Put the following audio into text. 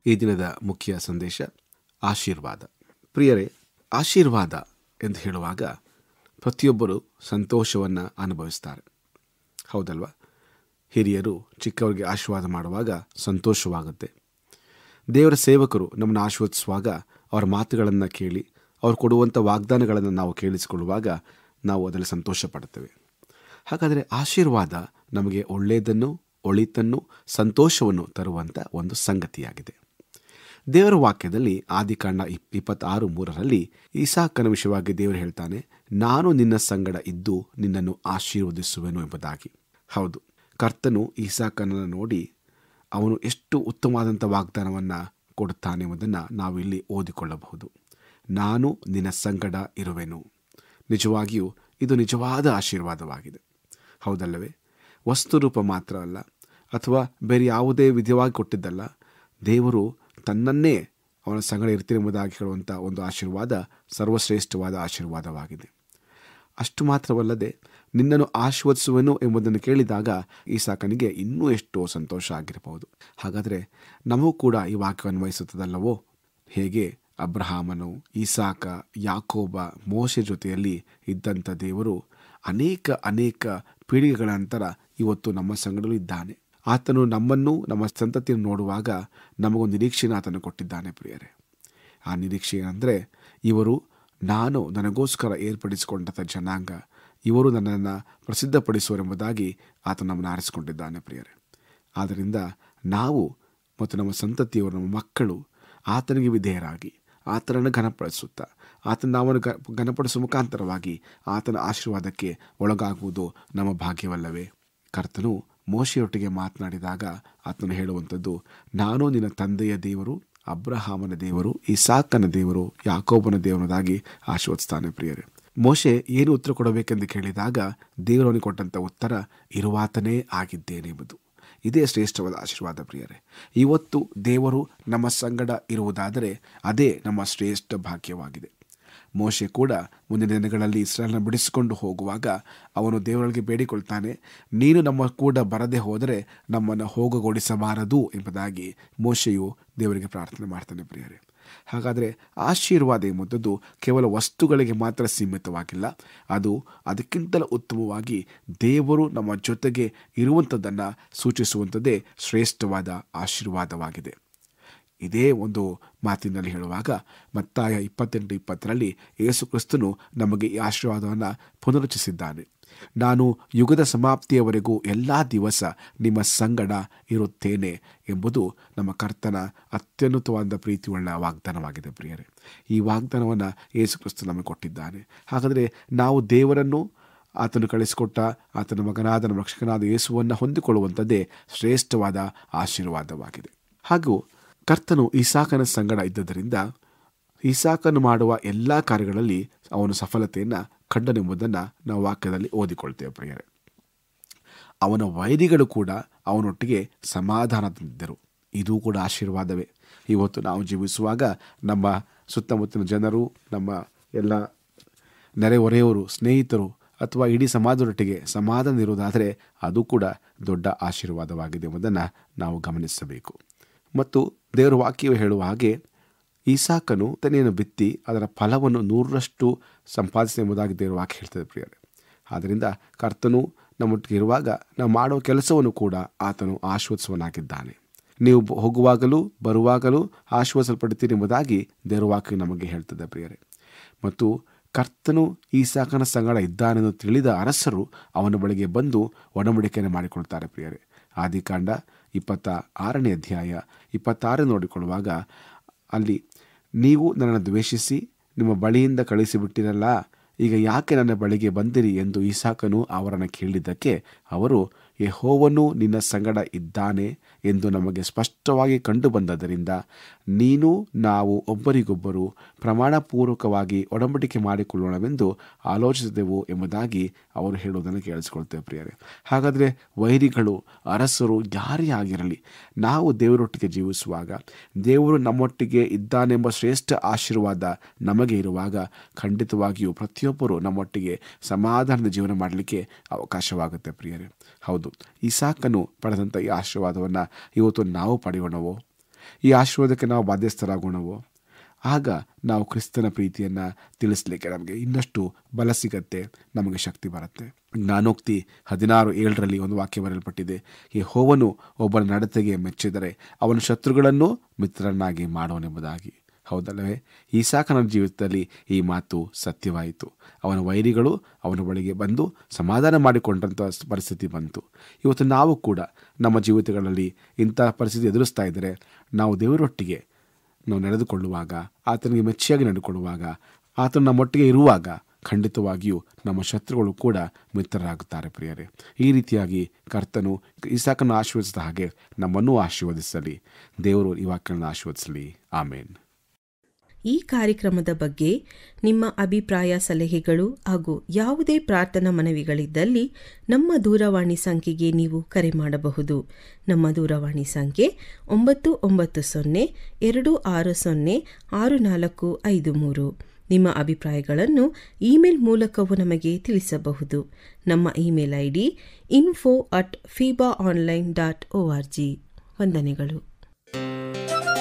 ಈ ದಿನದ ಮುಖ್ಯ ಸಂದೇಶ ಆಶೀರ್ವಾದ ಪ್ರಿಯರೇ ಆಶೀರ್ವಾದ ಎಂದು ಹೇಳುವಾಗ ಪ್ರತಿಯೊಬ್ಬರು ಸಂತೋಷವನ್ನು ಅನುಭವಿಸ್ತಾರೆ ಹೌದಲ್ವಾ ಹಿರಿಯರು ಚಿಕ್ಕವರಿಗೆ ಆಶೀರ್ವಾದ ಮಾಡುವಾಗ ಸಂತೋಷವಾಗುತ್ತೆ ದೇವರ ಸೇವಕರು ನಮ್ಮನ್ನು ಆಶೀರ್ವದಿಸುವಾಗ ಅವರ ಮಾತುಗಳನ್ನು ಕೇಳಿ ಅವರು ಕೊಡುವಂಥ ವಾಗ್ದಾನಗಳನ್ನು ನಾವು ಕೇಳಿಸಿಕೊಳ್ಳುವಾಗ ನಾವು ಅದರಲ್ಲಿ ಸಂತೋಷ ಪಡುತ್ತೇವೆ ಹಾಗಾದರೆ ಆಶೀರ್ವಾದ ನಮಗೆ ಒಳ್ಳೆಯದನ್ನು ಒಳಿತನ್ನು ಸಂತೋಷವನ್ನು ತರುವಂಥ ಒಂದು ಸಂಗತಿಯಾಗಿದೆ ದೇವರ ವಾಕ್ಯದಲ್ಲಿ ಆದಿಕಾಂಡ ಇಪ್ ಇಪ್ಪತ್ತಾರು ಮೂರರಲ್ಲಿ ಈಸಾಕನ ವಿಷಯವಾಗಿ ದೇವರು ಹೇಳ್ತಾನೆ ನಾನು ನಿನ್ನ ಸಂಗಡ ಇದ್ದು ನಿನ್ನನ್ನು ಆಶೀರ್ವದಿಸುವೆನು ಎಂಬುದಾಗಿ ಹೌದು ಕರ್ತನು ಈಸಾಕನನ್ನು ನೋಡಿ ಅವನು ಎಷ್ಟು ಉತ್ತಮವಾದಂಥ ವಾಗ್ದಾನವನ್ನು ಕೊಡುತ್ತಾನೆ ಎಂಬುದನ್ನು ನಾವು ಇಲ್ಲಿ ಓದಿಕೊಳ್ಳಬಹುದು ನಾನು ನಿನ್ನ ಸಂಗಡ ಇರುವೆನು ನಿಜವಾಗಿಯೂ ಇದು ನಿಜವಾದ ಆಶೀರ್ವಾದವಾಗಿದೆ ಹೌದಲ್ಲವೇ ವಸ್ತು ರೂಪ ಮಾತ್ರ ಅಲ್ಲ ಅಥವಾ ಬೇರೆ ಯಾವುದೇ ವಿಧವಾಗಿ ಕೊಟ್ಟಿದ್ದಲ್ಲ ದೇವರು ತನ್ನನ್ನೇ ಅವನ ಸಂಗಡ ಇರ್ತೀನಿ ಎಂಬುದಾಗಿ ಹೇಳುವಂಥ ಒಂದು ಆಶೀರ್ವಾದ ಸರ್ವಶ್ರೇಷ್ಠವಾದ ಆಶೀರ್ವಾದವಾಗಿದೆ ಅಷ್ಟು ಮಾತ್ರವಲ್ಲದೆ ನಿನ್ನನ್ನು ಆಶೀರ್ವದಿಸುವೆನು ಎಂಬುದನ್ನು ಕೇಳಿದಾಗ ಈ ಸಾಕನಿಗೆ ಇನ್ನೂ ಎಷ್ಟೋ ಸಂತೋಷ ಆಗಿರಬಹುದು ಹಾಗಾದರೆ ನಮಗೂ ಕೂಡ ಈ ವಾಕ್ಯವನ್ನು ವಹಿಸುತ್ತದಲ್ಲವೋ ಹೇಗೆ ಅಬ್ರಹಾಮನು ಈಸಾಕ ಯಾಕೋಬ ಮೋಶೆ ಜೊತೆಯಲ್ಲಿ ಇದ್ದಂಥ ದೇವರು ಅನೇಕ ಅನೇಕ ಪೀಳಿಗೆಗಳ ನಂತರ ಇವತ್ತು ನಮ್ಮ ಸಂಗಡಲೂ ಇದ್ದಾನೆ ಆತನು ನಮ್ಮನ್ನು ನಮ್ಮ ಸಂತತಿಯನ್ನು ನೋಡುವಾಗ ನಮಗೊಂದು ನಿರೀಕ್ಷೆನ ಆತನು ಕೊಟ್ಟಿದ್ದಾನೆ ಪ್ರಿಯರೇ ಆ ನಿರೀಕ್ಷೆ ಏನಂದರೆ ಇವರು ನಾನು ನನಗೋಸ್ಕರ ಏರ್ಪಡಿಸಿಕೊಂಡಂಥ ಜನಾಂಗ ಇವರು ನನ್ನನ್ನು ಪ್ರಸಿದ್ಧಪಡಿಸುವರೆಂಬುದಾಗಿ ಆತ ನಮ್ಮನ್ನು ಆರಿಸಿಕೊಂಡಿದ್ದಾನೆ ಪ್ರಿಯರೇ ಆದ್ದರಿಂದ ನಾವು ಮತ್ತು ನಮ್ಮ ಸಂತತಿಯವರು ನಮ್ಮ ಮಕ್ಕಳು ಆತನಿಗೆ ವಿಧೇಯರಾಗಿ ಆತನನ್ನು ಘನಪಡಿಸುತ್ತಾ ಆತನ ನಾವನ್ನು ಗ ಘನಪಡಿಸುವ ಮುಖಾಂತರವಾಗಿ ಆತನ ಆಶೀರ್ವಾದಕ್ಕೆ ಒಳಗಾಗುವುದು ನಮ್ಮ ಭಾಗ್ಯವಲ್ಲವೇ ಕರ್ತನು ಮೋಶೆಯೊಟ್ಟಿಗೆ ಮಾತನಾಡಿದಾಗ ಆತನು ಹೇಳುವಂಥದ್ದು ನಾನು ನಿನ್ನ ತಂದೆಯ ದೇವರು ಅಬ್ರಹಾಮನ ದೇವರು ಇಸಾಕನ ದೇವರು ಯಾಕೋಬನ ದೇವರದಾಗಿ ಆಶೀರ್ವದಿಸ್ತಾನೆ ಪ್ರಿಯರೇ ಮೋಶೆ ಏನು ಉತ್ತರ ಕೊಡಬೇಕೆಂದು ಕೇಳಿದಾಗ ದೇವರವನಿಗೆ ಕೊಟ್ಟಂಥ ಉತ್ತರ ಇರುವಾತನೇ ಆಗಿದ್ದೇನೆ ಎಂಬುದು ಇದೇ ಶ್ರೇಷ್ಠವಾದ ಆಶೀರ್ವಾದ ಪ್ರಿಯರೇ ಇವತ್ತು ದೇವರು ನಮ್ಮ ಸಂಗಡ ಇರುವುದಾದರೆ ಅದೇ ನಮ್ಮ ಶ್ರೇಷ್ಠ ಭಾಗ್ಯವಾಗಿದೆ ಮೋಶೆ ಕೂಡ ಮುಂದಿನ ದಿನಗಳಲ್ಲಿ ಇಸ್ರಾಯಲ್ನ ಬಿಡಿಸಿಕೊಂಡು ಹೋಗುವಾಗ ಅವನು ದೇವರೊಳಗೆ ಬೇಡಿಕೊಳ್ತಾನೆ ನೀನು ನಮ್ಮ ಕೂಡ ಬರದೆ ಹೋದರೆ ನಮ್ಮನ್ನು ಹೋಗಗೊಡಿಸಬಾರದು ಎಂಬುದಾಗಿ ಮೋಶೆಯು ದೇವರಿಗೆ ಪ್ರಾರ್ಥನೆ ಮಾಡ್ತಾನೆ ಪ್ರಿಯರೇ ಹಾಗಾದರೆ ಆಶೀರ್ವಾದ ಎಂಬುದದ್ದು ಕೇವಲ ವಸ್ತುಗಳಿಗೆ ಮಾತ್ರ ಸೀಮಿತವಾಗಿಲ್ಲ ಅದು ಅದಕ್ಕಿಂತಲೂ ಉತ್ತಮವಾಗಿ ದೇವರು ನಮ್ಮ ಜೊತೆಗೆ ಇರುವಂಥದ್ದನ್ನು ಸೂಚಿಸುವಂಥದ್ದೇ ಶ್ರೇಷ್ಠವಾದ ಆಶೀರ್ವಾದವಾಗಿದೆ ಇದೇ ಒಂದು ಮಾತಿನಲ್ಲಿ ಹೇಳುವಾಗ ಮತ್ತಾಯ ಇಪ್ಪತ್ತೆಂಟು ಇಪ್ಪತ್ತರಲ್ಲಿ ಯೇಸು ಕ್ರಿಸ್ತನು ನಮಗೆ ಈ ಆಶೀರ್ವಾದವನ್ನು ಪುನರುಚಿಸಿದ್ದಾನೆ ನಾನು ಯುಗದ ಸಮಾಪ್ತಿಯವರೆಗೂ ಎಲ್ಲ ದಿವಸ ನಿಮ್ಮ ಸಂಗಡ ಇರುತ್ತೇನೆ ಎಂಬುದು ನಮ್ಮ ಕರ್ತನ ಅತ್ಯುನ್ನತವಾದ ಪ್ರೀತಿಯುಳ್ಳ ವಾಗ್ದಾನವಾಗಿದೆ ಪ್ರಿಯರೇ ಈ ವಾಗ್ದಾನವನ್ನು ಯೇಸು ಕ್ರಿಸ್ತ ನಮಗೆ ಕೊಟ್ಟಿದ್ದಾನೆ ಹಾಗಾದರೆ ನಾವು ದೇವರನ್ನು ಆತನು ಕಳಿಸಿಕೊಟ್ಟ ಆತನ ಮಗನಾದ ನಮ್ಮ ರಕ್ಷಕನಾದ ಯೇಸುವನ್ನು ಹೊಂದಿಕೊಳ್ಳುವಂಥದ್ದೇ ಶ್ರೇಷ್ಠವಾದ ಆಶೀರ್ವಾದವಾಗಿದೆ ಹಾಗೂ ಕರ್ತನು ಈಸಾಕನ ಸಂಗಡ ಇದ್ದದರಿಂದ ಈಸಾಕನು ಮಾಡುವ ಎಲ್ಲ ಕಾರ್ಯಗಳಲ್ಲಿ ಅವನು ಸಫಲತೆಯನ್ನು ಕಂಡನೆಂಬುದನ್ನು ನಾವು ವಾಕ್ಯದಲ್ಲಿ ಓದಿಕೊಳ್ತೇವೆ ಪ್ರಿಯರೇ ಅವನ ವೈರಿಗಳು ಕೂಡ ಅವನೊಟ್ಟಿಗೆ ಸಮಾಧಾನದಿಂದಿದ್ದರು ಇದು ಕೂಡ ಆಶೀರ್ವಾದವೇ ಇವತ್ತು ನಾವು ಜೀವಿಸುವಾಗ ನಮ್ಮ ಸುತ್ತಮುತ್ತಲಿನ ಜನರು ನಮ್ಮ ಎಲ್ಲ ನೆರೆಹೊರೆಯವರು ಸ್ನೇಹಿತರು ಅಥವಾ ಇಡೀ ಸಮಾಜದೊಟ್ಟಿಗೆ ಸಮಾಧಾನ ಇರುವುದಾದರೆ ಅದು ಕೂಡ ದೊಡ್ಡ ಆಶೀರ್ವಾದವಾಗಿದೆ ಎಂಬುದನ್ನು ನಾವು ಗಮನಿಸಬೇಕು ಮತ್ತು ದೇವರ ವಾಕ್ಯವು ಹೇಳುವ ಹಾಗೆ ಈಸಾಕನು ತನೆಯನ್ನು ಬಿತ್ತಿ ಅದರ ಫಲವನ್ನು ನೂರರಷ್ಟು ಸಂಪಾದಿಸಿ ಎಂಬುದಾಗಿ ದೇವರ ವಾಕ್ಯ ಹೇಳ್ತದೆ ಪ್ರಿಯರೇ ಆದ್ದರಿಂದ ಕರ್ತನು ನಮ್ಮೊಟ್ಟಿಗೆ ಇರುವಾಗ ನಾವು ಮಾಡುವ ಕೆಲಸವನ್ನು ಕೂಡ ಆತನು ಆಶ್ವದಿಸುವನಾಗಿದ್ದಾನೆ ನೀವು ಹೋಗುವಾಗಲೂ ಬರುವಾಗಲೂ ಆಶ್ವಾಸಲ್ಪಡ್ತೀರಿ ಎಂಬುದಾಗಿ ದೇವರ ವಾಕ್ಯ ನಮಗೆ ಹೇಳ್ತದೆ ಪ್ರಿಯರೇ ಮತ್ತು ಕರ್ತನು ಈಸಾಕನ ಸಂಗಡ ಇದ್ದಾನೆಂದು ತಿಳಿದ ಅರಸರು ಅವನ ಬಳಿಗೆ ಬಂದು ಒಡಂಬಡಿಕೆಯನ್ನು ಮಾಡಿಕೊಳ್ತಾರೆ ಪ್ರಿಯರೇ ಆದಿಕಾಂಡ ಇಪ್ಪತ್ತ ಆರನೇ ಅಧ್ಯಾಯ ಇಪ್ಪತ್ತಾರು ನೋಡಿಕೊಳ್ಳುವಾಗ ಅಲ್ಲಿ ನೀವು ನನ್ನನ್ನು ದ್ವೇಷಿಸಿ ನಿಮ್ಮ ಬಳಿಯಿಂದ ಕಳಿಸಿಬಿಟ್ಟಿರಲ್ಲ ಈಗ ಯಾಕೆ ನನ್ನ ಬಳಿಗೆ ಬಂದಿರಿ ಎಂದು ಈಸಾಕನು ಅವರನ್ನು ಕೇಳಿದ್ದಕ್ಕೆ ಅವರು ಯಹೋವನು ನಿನ್ನ ಸಂಗಡ ಇದ್ದಾನೆ ಎಂದು ನಮಗೆ ಸ್ಪಷ್ಟವಾಗಿ ಕಂಡು ಬಂದದರಿಂದ ನೀನು ನಾವು ಒಬ್ಬರಿಗೊಬ್ಬರು ಪ್ರಮಾಣಪೂರ್ವಕವಾಗಿ ಒಡಂಬಡಿಕೆ ಮಾಡಿಕೊಳ್ಳೋಣವೆಂದು ಆಲೋಚಿಸಿದೆವು ಎಂಬುದಾಗಿ ಅವರು ಹೇಳುವುದನ್ನು ಕೇಳಿಸಿಕೊಳ್ತೇವೆ ಪ್ರಿಯರೇ ಹಾಗಾದರೆ ವೈರಿಗಳು ಅರಸರು ಯಾರೇ ಆಗಿರಲಿ ನಾವು ದೇವರೊಟ್ಟಿಗೆ ಜೀವಿಸುವಾಗ ದೇವರು ನಮ್ಮೊಟ್ಟಿಗೆ ಇದ್ದಾನೆಂಬ ಶ್ರೇಷ್ಠ ಆಶೀರ್ವಾದ ನಮಗೆ ಇರುವಾಗ ಖಂಡಿತವಾಗಿಯೂ ಪ್ರತಿಯೊಬ್ಬರು ನಮ್ಮೊಟ್ಟಿಗೆ ಸಮಾಧಾನದ ಜೀವನ ಮಾಡಲಿಕ್ಕೆ ಅವಕಾಶವಾಗುತ್ತೆ ಪ್ರಿಯರೇ ಹೌದು ಈ ಸಾಕನ್ನು ಪಡೆದಂಥ ಈ ಆಶೀರ್ವಾದವನ್ನು ಇವತ್ತು ನಾವು ಪಡೆಯೋಣವೋ ಈ ಆಶೀರ್ವಾದಕ್ಕೆ ನಾವು ಬಾಧ್ಯಸ್ಥರಾಗೋಣವೋ ಆಗ ನಾವು ಕ್ರಿಸ್ತನ ಪ್ರೀತಿಯನ್ನು ತಿಳಿಸ್ಲಿಕ್ಕೆ ನಮಗೆ ಇನ್ನಷ್ಟು ಬಲ ಸಿಗತ್ತೆ ನಮಗೆ ಶಕ್ತಿ ಬರುತ್ತೆ ಜ್ಞಾನೋಕ್ತಿ ಹದಿನಾರು ಏಳರಲ್ಲಿ ಒಂದು ವಾಕ್ಯ ಬರೆಯಲ್ಪಟ್ಟಿದೆ ಈ ಹೋವನು ಒಬ್ಬನ ನಡತೆಗೆ ಮೆಚ್ಚಿದರೆ ಅವನ ಶತ್ರುಗಳನ್ನು ಮಿತ್ರರನ್ನಾಗಿ ಮಾಡೋನೆಂಬುದಾಗಿ ಹೌದಲ್ಲವೇ ಈಸಾಕನ ಜೀವಿತದಲ್ಲಿ ಈ ಮಾತು ಸತ್ಯವಾಯಿತು ಅವನ ವೈರಿಗಳು ಅವನ ಬಳಿಗೆ ಬಂದು ಸಮಾಧಾನ ಮಾಡಿಕೊಂಡಂಥ ಪರಿಸ್ಥಿತಿ ಬಂತು ಇವತ್ತು ನಾವು ಕೂಡ ನಮ್ಮ ಜೀವಿತಗಳಲ್ಲಿ ಇಂಥ ಪರಿಸ್ಥಿತಿ ಎದುರಿಸ್ತಾ ಇದ್ದರೆ ನಾವು ದೇವರೊಟ್ಟಿಗೆ ನಾವು ನಡೆದುಕೊಳ್ಳುವಾಗ ಆತನಿಗೆ ಮೆಚ್ಚಿಯಾಗಿ ನಡೆದುಕೊಳ್ಳುವಾಗ ಆತನು ನಮ್ಮೊಟ್ಟಿಗೆ ಇರುವಾಗ ಖಂಡಿತವಾಗಿಯೂ ನಮ್ಮ ಶತ್ರುಗಳು ಕೂಡ ಮಿತ್ರರಾಗುತ್ತಾರೆ ಪ್ರಿಯರೇ ಈ ರೀತಿಯಾಗಿ ಕರ್ತನು ಈಸಾಕನ್ನು ಆಶೀರ್ವದಿಸಿದ ಹಾಗೆ ನಮ್ಮನ್ನೂ ಆಶೀರ್ವದಿಸಲಿ ದೇವರು ಈ ವಾಕ್ಯಗಳನ್ನು ಆಶೀರ್ವದಿಸಲಿ ಆಮೇನ್ ಈ ಕಾರ್ಯಕ್ರಮದ ಬಗ್ಗೆ ನಿಮ್ಮ ಅಭಿಪ್ರಾಯ ಸಲಹೆಗಳು ಹಾಗೂ ಯಾವುದೇ ಪ್ರಾರ್ಥನಾ ಮನವಿಗಳಿದ್ದಲ್ಲಿ ನಮ್ಮ ದೂರವಾಣಿ ಸಂಖ್ಯೆಗೆ ನೀವು ಕರೆ ಮಾಡಬಹುದು ನಮ್ಮ ದೂರವಾಣಿ ಸಂಖ್ಯೆ ಒಂಬತ್ತು ಒಂಬತ್ತು ಸೊನ್ನೆ ಎರಡು ಆರು ಸೊನ್ನೆ ಆರು ನಾಲ್ಕು ಐದು ಮೂರು ನಿಮ್ಮ ಅಭಿಪ್ರಾಯಗಳನ್ನು ಇಮೇಲ್ ಮೂಲಕವೂ ನಮಗೆ ತಿಳಿಸಬಹುದು ನಮ್ಮ email I D info at fiba online dot O R G ವಂದನೆಗಳು